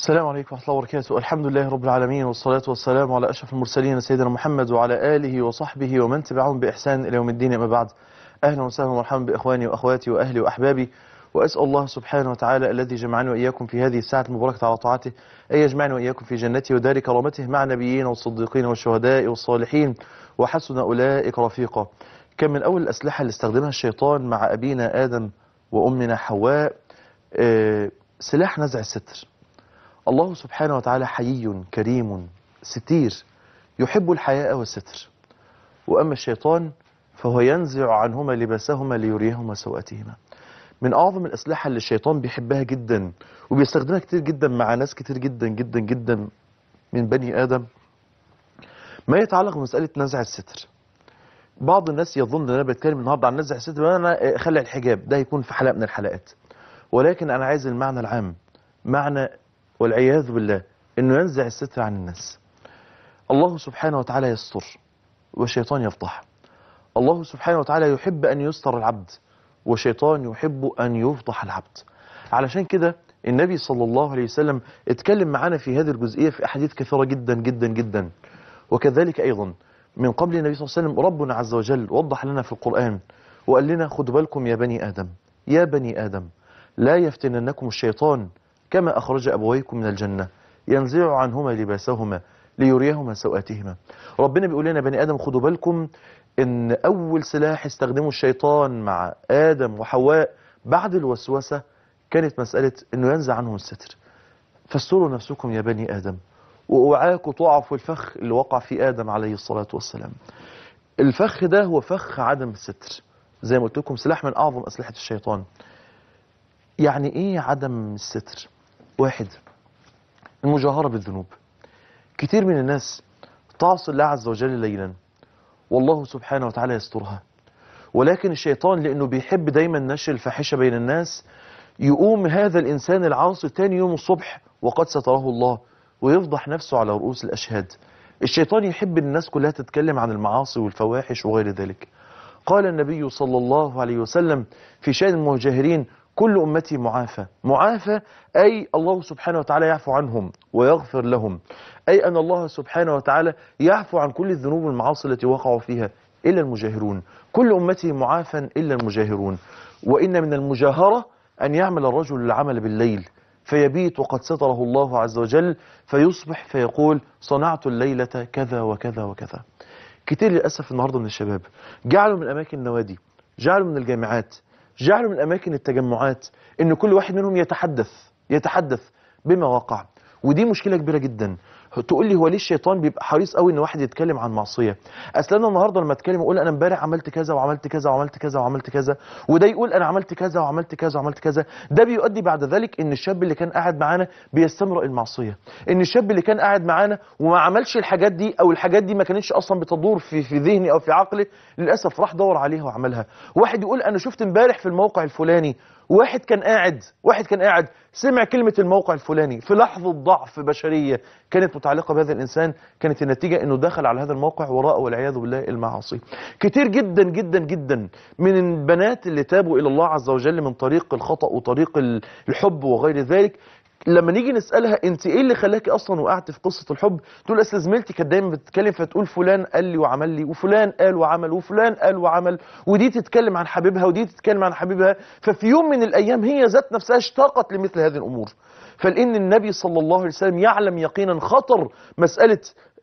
السلام عليكم ورحمة الله وبركاته الحمد لله رب العالمين والصلاة والسلام على أشرف المرسلين سيدنا محمد وعلى آله وصحبه ومن تبعهم بإحسان إلى يوم الدين أما بعد أهلا وسهلا ومرحبا بإخواني وأخواتي وأهلي وأحبابي وأسأل الله سبحانه وتعالى الذي جمعني وإياكم في هذه الساعة المباركة على طاعته أن يجمعني وإياكم في جنته ودار كرامته مع النبيين والصديقين والشهداء والصالحين وحسن أولئك رفيقا كان من أول الأسلحة اللي استخدمها الشيطان مع أبينا آدم وأمنا حواء آه، سلاح نزع الستر الله سبحانه وتعالى حيي كريم ستير يحب الحياء والستر وأما الشيطان فهو ينزع عنهما لباسهما ليريهما سوءاتهما من أعظم الأسلحة اللي الشيطان بيحبها جدا وبيستخدمها كتير جدا مع ناس كتير جدا جدا جدا من بني آدم ما يتعلق بمسألة نزع الستر بعض الناس يظن ان انا بتكلم النهارده عن نزع الستر وانا اخلع الحجاب ده يكون في حلقه من الحلقات ولكن انا عايز المعنى العام معنى والعياذ بالله انه ينزع الستر عن الناس الله سبحانه وتعالى يستر والشيطان يفضح الله سبحانه وتعالى يحب ان يستر العبد والشيطان يحب ان يفضح العبد علشان كده النبي صلى الله عليه وسلم اتكلم معانا في هذه الجزئيه في احاديث كثيره جدا جدا جدا وكذلك ايضا من قبل النبي صلى الله عليه وسلم ربنا عز وجل وضح لنا في القرآن وقال لنا خدوا بالكم يا بني آدم يا بني آدم لا يفتننكم الشيطان كما أخرج أبويكم من الجنة ينزع عنهما لباسهما ليريهما سوآتهما ربنا بيقول لنا بني آدم خدوا بالكم إن أول سلاح استخدمه الشيطان مع آدم وحواء بعد الوسوسة كانت مسألة إنه ينزع عنهم الستر فاستروا نفسكم يا بني آدم وأوعاكم تقعوا في الفخ اللي وقع في آدم عليه الصلاة والسلام الفخ ده هو فخ عدم الستر زي ما قلت لكم سلاح من أعظم أسلحة الشيطان يعني إيه عدم الستر واحد المجاهرة بالذنوب كتير من الناس تعصي الله عز وجل ليلا والله سبحانه وتعالى يسترها ولكن الشيطان لأنه بيحب دايما نشر الفاحشة بين الناس يقوم هذا الإنسان العاصي تاني يوم الصبح وقد ستره الله ويفضح نفسه على رؤوس الأشهاد الشيطان يحب ان الناس كلها تتكلم عن المعاصي والفواحش وغير ذلك قال النبي صلى الله عليه وسلم في شأن المهاجرين كل أمتي معافى معافى أي الله سبحانه وتعالى يعفو عنهم ويغفر لهم أي أن الله سبحانه وتعالى يعفو عن كل الذنوب والمعاصي التي وقعوا فيها إلا المجاهرون كل أمتي معافى إلا المجاهرون وإن من المجاهرة أن يعمل الرجل العمل بالليل فيبيت وقد ستره الله عز وجل فيصبح فيقول صنعت الليلة كذا وكذا وكذا كتير للأسف النهاردة من الشباب جعلوا من أماكن النوادي جعلوا من الجامعات جعلوا من أماكن التجمعات إن كل واحد منهم يتحدث يتحدث بما وقع ودي مشكلة كبيرة جدا تقول لي هو ليه الشيطان بيبقى حريص قوي ان واحد يتكلم عن معصيه اصل انا النهارده لما اتكلم اقول انا امبارح عملت كذا وعملت كذا وعملت كذا وعملت كذا وده يقول انا عملت كذا وعملت كذا وعملت كذا ده بيؤدي بعد ذلك ان الشاب اللي كان قاعد معانا بيستمرئ المعصيه ان الشاب اللي كان قاعد معانا وما عملش الحاجات دي او الحاجات دي ما كانتش اصلا بتدور في في ذهني او في عقلي للاسف راح دور عليها وعملها واحد يقول انا شفت امبارح في الموقع الفلاني واحد كان قاعد واحد كان قاعد سمع كلمة الموقع الفلاني في لحظة ضعف بشرية كانت متعلقة بهذا الإنسان كانت النتيجة أنه دخل على هذا الموقع وراء والعياذ بالله المعاصي كتير جدا جدا جدا من البنات اللي تابوا إلى الله عز وجل من طريق الخطأ وطريق الحب وغير ذلك لما نيجي نسالها انت ايه اللي خلاكي اصلا وقعت في قصه الحب تقول اصل زميلتي كانت دايما بتتكلم فتقول فلان قال لي وعمل لي وفلان قال وعمل وفلان قال وعمل ودي تتكلم عن حبيبها ودي تتكلم عن حبيبها ففي يوم من الايام هي ذات نفسها اشتاقت لمثل هذه الامور فلان النبي صلى الله عليه وسلم يعلم يقينا خطر مساله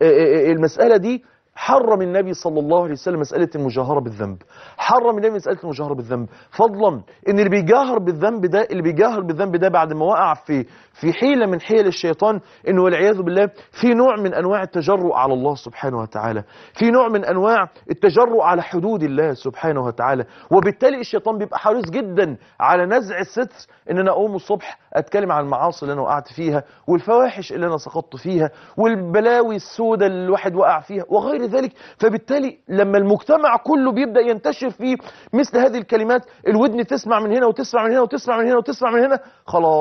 المساله دي حرم النبي صلى الله عليه وسلم مسألة المجاهرة بالذنب حرم النبي مسألة المجاهرة بالذنب فضلا ان اللي بيجاهر بالذنب ده اللي بيجاهر بالذنب ده بعد ما وقع في في حيلة من حيل الشيطان انه والعياذ بالله في نوع من انواع التجرؤ على الله سبحانه وتعالى في نوع من انواع التجرؤ على حدود الله سبحانه وتعالى وبالتالي الشيطان بيبقى حريص جدا على نزع الستر ان انا اقوم الصبح اتكلم عن المعاصي اللي انا وقعت فيها والفواحش اللي انا سقطت فيها والبلاوي السوداء اللي الواحد وقع فيها وغير ذلك فبالتالي لما المجتمع كله بيبدأ ينتشر فيه مثل هذه الكلمات الودن تسمع من هنا وتسمع من هنا وتسمع من هنا وتسمع من هنا خلاص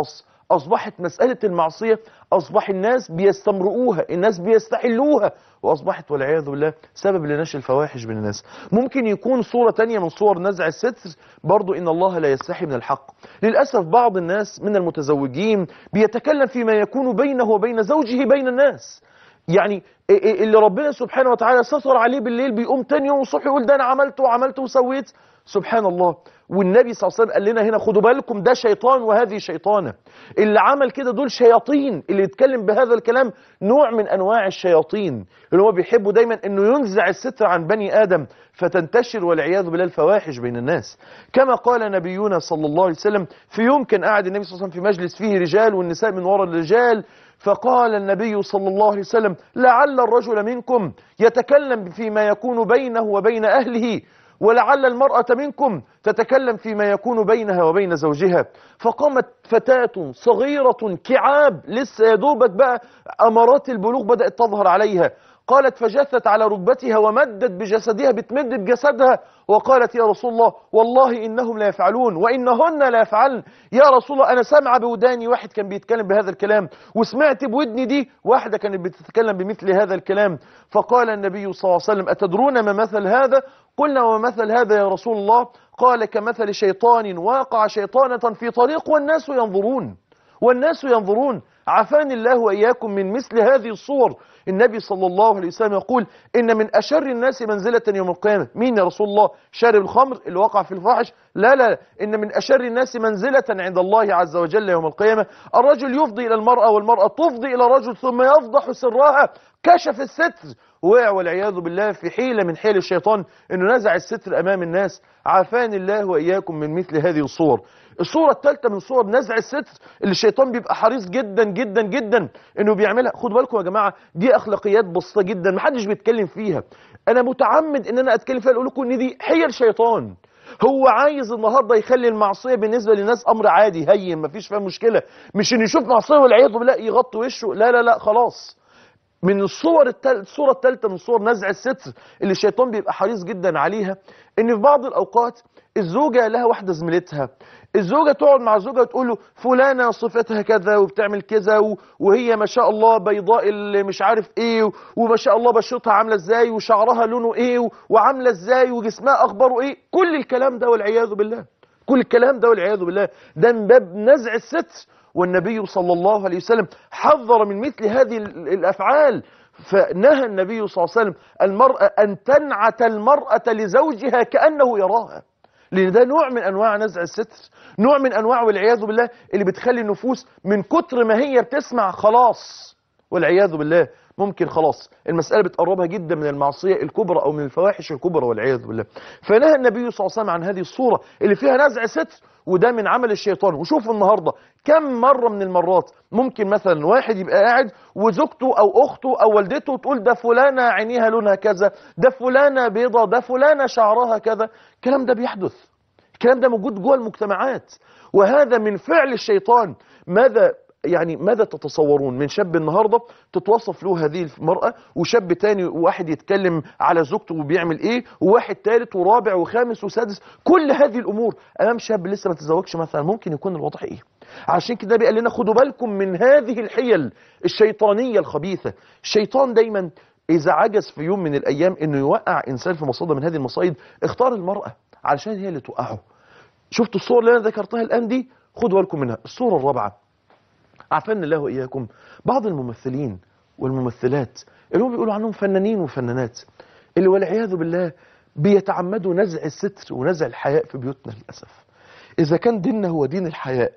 أصبحت مسألة المعصية أصبح الناس بيستمرؤوها الناس بيستحلوها وأصبحت والعياذ بالله سبب لنشر الفواحش بين الناس ممكن يكون صورة تانية من صور نزع الستر برضو إن الله لا يستحي من الحق للأسف بعض الناس من المتزوجين بيتكلم فيما يكون بينه وبين زوجه بين الناس يعني اللي ربنا سبحانه وتعالى ستر عليه بالليل بيقوم تاني يوم الصبح يقول ده انا عملت وعملت وسويت سبحان الله والنبي صلى الله عليه وسلم قال لنا هنا خدوا بالكم ده شيطان وهذه شيطانة اللي عمل كده دول شياطين اللي يتكلم بهذا الكلام نوع من انواع الشياطين اللي هو بيحبوا دايما انه ينزع الستر عن بني ادم فتنتشر والعياذ بالله الفواحش بين الناس كما قال نبينا صلى الله عليه وسلم في يوم كان قاعد النبي صلى الله عليه وسلم في مجلس فيه رجال والنساء من وراء الرجال فقال النبي صلى الله عليه وسلم لعل الرجل منكم يتكلم فيما يكون بينه وبين أهله ولعل المرأة منكم تتكلم فيما يكون بينها وبين زوجها فقامت فتاة صغيرة كعاب لسه يدوبك بقى أمارات البلوغ بدأت تظهر عليها قالت فجثت على ركبتها ومدت بجسدها بتمد بجسدها وقالت يا رسول الله والله إنهم لا يفعلون وإنهن لا يفعلن يا رسول الله أنا سامعة بوداني واحد كان بيتكلم بهذا الكلام وسمعت بودني دي واحدة كانت بتتكلم بمثل هذا الكلام فقال النبي صلى الله عليه وسلم أتدرون ما مثل هذا قلنا ومثل هذا يا رسول الله قال كمثل شيطان واقع شيطانة في طريق والناس ينظرون والناس ينظرون عافاني الله وإياكم من مثل هذه الصور النبي صلى الله عليه وسلم يقول إن من أشر الناس منزلة يوم القيامة مين يا رسول الله شارب الخمر اللي وقع في الفاحش لا لا إن من أشر الناس منزلة عند الله عز وجل يوم القيامة الرجل يفضي إلى المرأة والمرأة تفضي إلى الرجل ثم يفضح سرها كشف الستر وقع والعياذ بالله في حيلة من حيل الشيطان انه نزع الستر امام الناس عافاني الله واياكم من مثل هذه الصور الصورة الثالثة من صور نزع الستر اللي الشيطان بيبقى حريص جدا جدا جدا انه بيعملها خدوا بالكم يا جماعة دي اخلاقيات بسيطة جدا محدش بيتكلم فيها انا متعمد ان انا اتكلم فيها اقول لكم ان دي حيل شيطان هو عايز النهارده يخلي المعصيه بالنسبه للناس امر عادي هين مفيش فيها مشكله مش ان يشوف معصيه والعياذ بالله يغطي وشه لا لا لا خلاص من الصور التل... الصورة الثالثة من صور نزع الستر اللي الشيطان بيبقى حريص جدا عليها ان في بعض الاوقات الزوجة لها واحدة زميلتها الزوجة تقعد مع زوجها تقول له فلانة صفتها كذا وبتعمل كذا و... وهي ما شاء الله بيضاء اللي مش عارف ايه و... وما شاء الله بشرتها عاملة ازاي وشعرها لونه ايه و... وعاملة ازاي وجسمها اخباره ايه كل الكلام ده والعياذ بالله كل الكلام ده والعياذ بالله ده من باب نزع الستر والنبي صلى الله عليه وسلم حذر من مثل هذه الأفعال فنهى النبي صلى الله عليه وسلم المرأة أن تنعت المرأة لزوجها كأنه يراها لأن ده نوع من أنواع نزع الستر نوع من أنواع والعياذ بالله اللي بتخلي النفوس من كتر ما هي بتسمع خلاص والعياذ بالله ممكن خلاص المسألة بتقربها جدا من المعصية الكبرى أو من الفواحش الكبرى والعياذ بالله فنهى النبي صلى الله عليه وسلم عن هذه الصورة اللي فيها نزع ستر وده من عمل الشيطان وشوف النهاردة كم مرة من المرات ممكن مثلا واحد يبقى قاعد وزوجته أو أخته أو والدته تقول ده فلانة عينيها لونها كذا ده فلانة بيضة ده فلانة شعرها كذا الكلام ده بيحدث الكلام ده موجود جوه المجتمعات وهذا من فعل الشيطان ماذا يعني ماذا تتصورون من شاب النهاردة تتوصف له هذه المرأة وشاب تاني واحد يتكلم على زوجته وبيعمل ايه وواحد تالت ورابع وخامس وسادس كل هذه الامور امام شاب لسه ما تزوجش مثلا ممكن يكون الوضع ايه عشان كده بيقال لنا خدوا بالكم من هذه الحيل الشيطانية الخبيثة الشيطان دايما اذا عجز في يوم من الايام انه يوقع انسان في مصيدة من هذه المصايد اختار المرأة علشان هي اللي توقعه شفتوا الصور اللي انا ذكرتها الان دي خدوا بالكم منها الصورة الرابعة عافانا الله وإياكم بعض الممثلين والممثلات اللي هم بيقولوا عنهم فنانين وفنانات اللي والعياذ بالله بيتعمدوا نزع الستر ونزع الحياء في بيوتنا للأسف إذا كان ديننا هو دين الحياء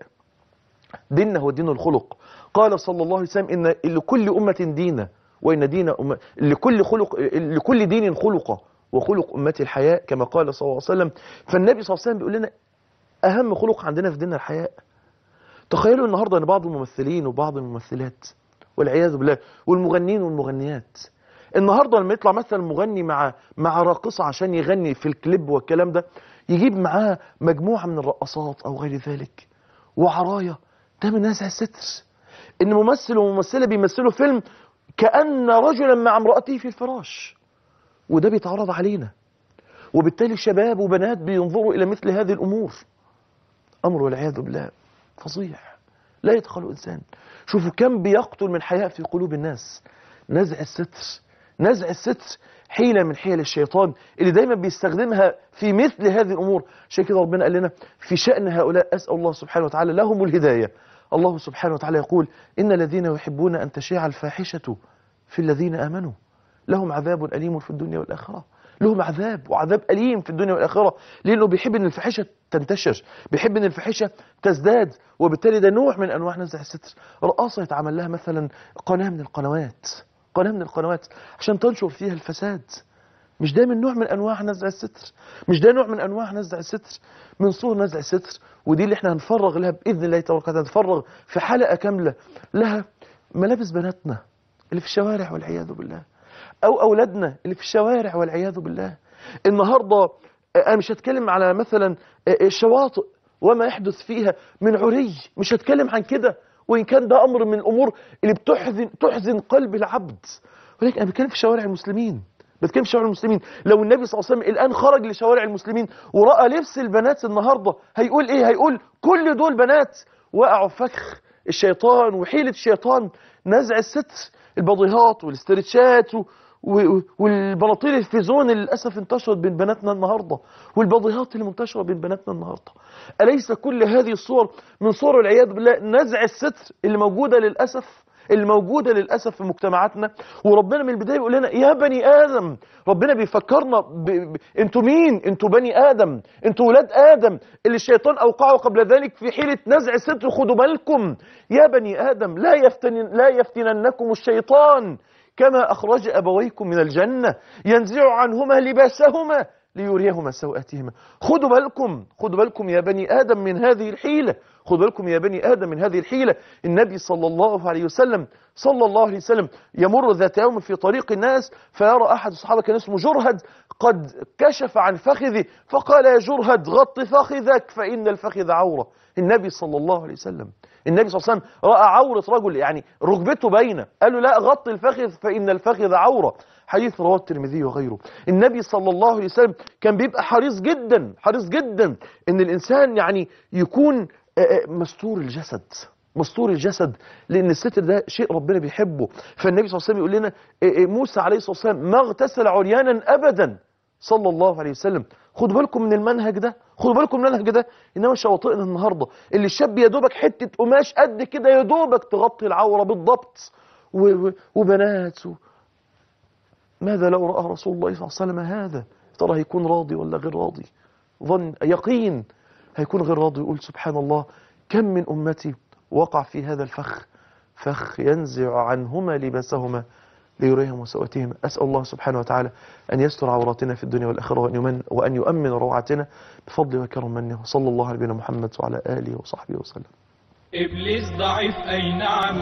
ديننا هو دين الخلق قال صلى الله عليه وسلم إن لكل أمة دينا وإن دين أم... لكل خلق لكل دين خلقه وخلق أمتي الحياء كما قال صلى الله عليه وسلم فالنبي صلى الله عليه وسلم بيقول لنا أهم خلق عندنا في ديننا الحياء تخيلوا النهاردة ان بعض الممثلين وبعض الممثلات والعياذ بالله والمغنين والمغنيات النهاردة لما يطلع مثلا مغني مع مع راقصة عشان يغني في الكليب والكلام ده يجيب معاه مجموعة من الرقصات او غير ذلك وعراية ده من نزع الستر ان ممثل وممثلة بيمثلوا فيلم كأن رجلا مع امرأته في الفراش وده بيتعرض علينا وبالتالي شباب وبنات بينظروا الى مثل هذه الامور امر والعياذ بالله فظيع لا يتخلق إنسان شوفوا كم بيقتل من حياء في قلوب الناس نزع الستر نزع الستر حيلة من حيل الشيطان اللي دايما بيستخدمها في مثل هذه الأمور عشان كده ربنا قال لنا في شأن هؤلاء أسأل الله سبحانه وتعالى لهم الهداية الله سبحانه وتعالى يقول إن الذين يحبون أن تشيع الفاحشة في الذين آمنوا لهم عذاب أليم في الدنيا والآخرة لهم عذاب وعذاب أليم في الدنيا والآخرة لأنه بيحب أن الفاحشة تنتشر بيحب أن الفاحشة تزداد وبالتالي ده نوع من أنواع نزع الستر رقاصة يتعمل لها مثلا قناة من القنوات قناة من القنوات عشان تنشر فيها الفساد مش ده من نوع من انواع نزع الستر مش ده نوع من انواع نزع الستر من صور نزع الستر ودي اللي احنا هنفرغ لها باذن الله تبارك وتعالى هنفرغ في حلقه كامله لها ملابس بناتنا اللي في الشوارع والعياذ بالله او اولادنا اللي في الشوارع والعياذ بالله النهارده انا مش هتكلم على مثلا الشواطئ وما يحدث فيها من عري مش هتكلم عن كده وان كان ده امر من الامور اللي بتحزن تحزن قلب العبد ولكن انا بتكلم في شوارع المسلمين بتكلم في شوارع المسلمين لو النبي صلى الله عليه وسلم الان خرج لشوارع المسلمين وراى لبس البنات النهارده هيقول ايه هيقول كل دول بنات وقعوا في فخ الشيطان وحيله الشيطان نزع الستر البضيهات والاسترتشات و... و... والبناطيل الفيزون اللي للاسف انتشرت بين بناتنا النهارده والبضيهات اللي منتشره بين بناتنا النهارده اليس كل هذه الصور من صور والعياذ بالله نزع الستر اللي موجوده للاسف الموجودة للأسف في مجتمعاتنا وربنا من البداية يقول لنا يا بني آدم ربنا بيفكرنا ب... ب... انتوا مين انتوا بني آدم انتوا ولاد آدم اللي الشيطان أوقعه قبل ذلك في حيلة نزع الستر خدوا بالكم يا بني آدم لا, يفتن... لا يفتننكم الشيطان كما أخرج أبويكم من الجنة ينزع عنهما لباسهما ليريهما سوءاتهما خدوا بالكم خدوا بالكم يا بني آدم من هذه الحيلة خدوا بالكم يا بني آدم من هذه الحيلة النبي صلى الله عليه وسلم صلى الله عليه وسلم يمر ذات يوم في طريق الناس فيرى أحد الصحابة كان اسمه جرهد قد كشف عن فخذه فقال يا جرهد غط فخذك فإن الفخذ عورة النبي صلى الله عليه وسلم النبي صلى الله عليه وسلم رأى عورة رجل يعني ركبته باينة قال له لا غط الفخذ فإن الفخذ عورة حديث رواه الترمذي وغيره النبي صلى الله عليه وسلم كان بيبقى حريص جدا حريص جدا ان الانسان يعني يكون مستور الجسد مستور الجسد لان الستر ده شيء ربنا بيحبه فالنبي صلى الله عليه وسلم يقول لنا موسى عليه الصلاه والسلام ما اغتسل عريانا ابدا صلى الله عليه وسلم خدوا بالكم من المنهج ده خدوا بالكم من المنهج ده انما شواطئنا النهارده اللي الشاب يا دوبك حته قماش قد كده يا دوبك تغطي العوره بالضبط وبنات و... ماذا لو راى رسول الله صلى الله عليه وسلم هذا ترى هيكون راضي ولا غير راضي ظن يقين هيكون غير راضي يقول سبحان الله كم من أمتي وقع في هذا الفخ فخ ينزع عنهما لباسهما ليريهم وسواتهما أسأل الله سبحانه وتعالى أن يستر عوراتنا في الدنيا والآخرة وأن يمن وأن يؤمن روعتنا بفضل وكرم منه صلى الله على نبينا محمد وعلى آله وصحبه وسلم إبليس ضعيف أي نعم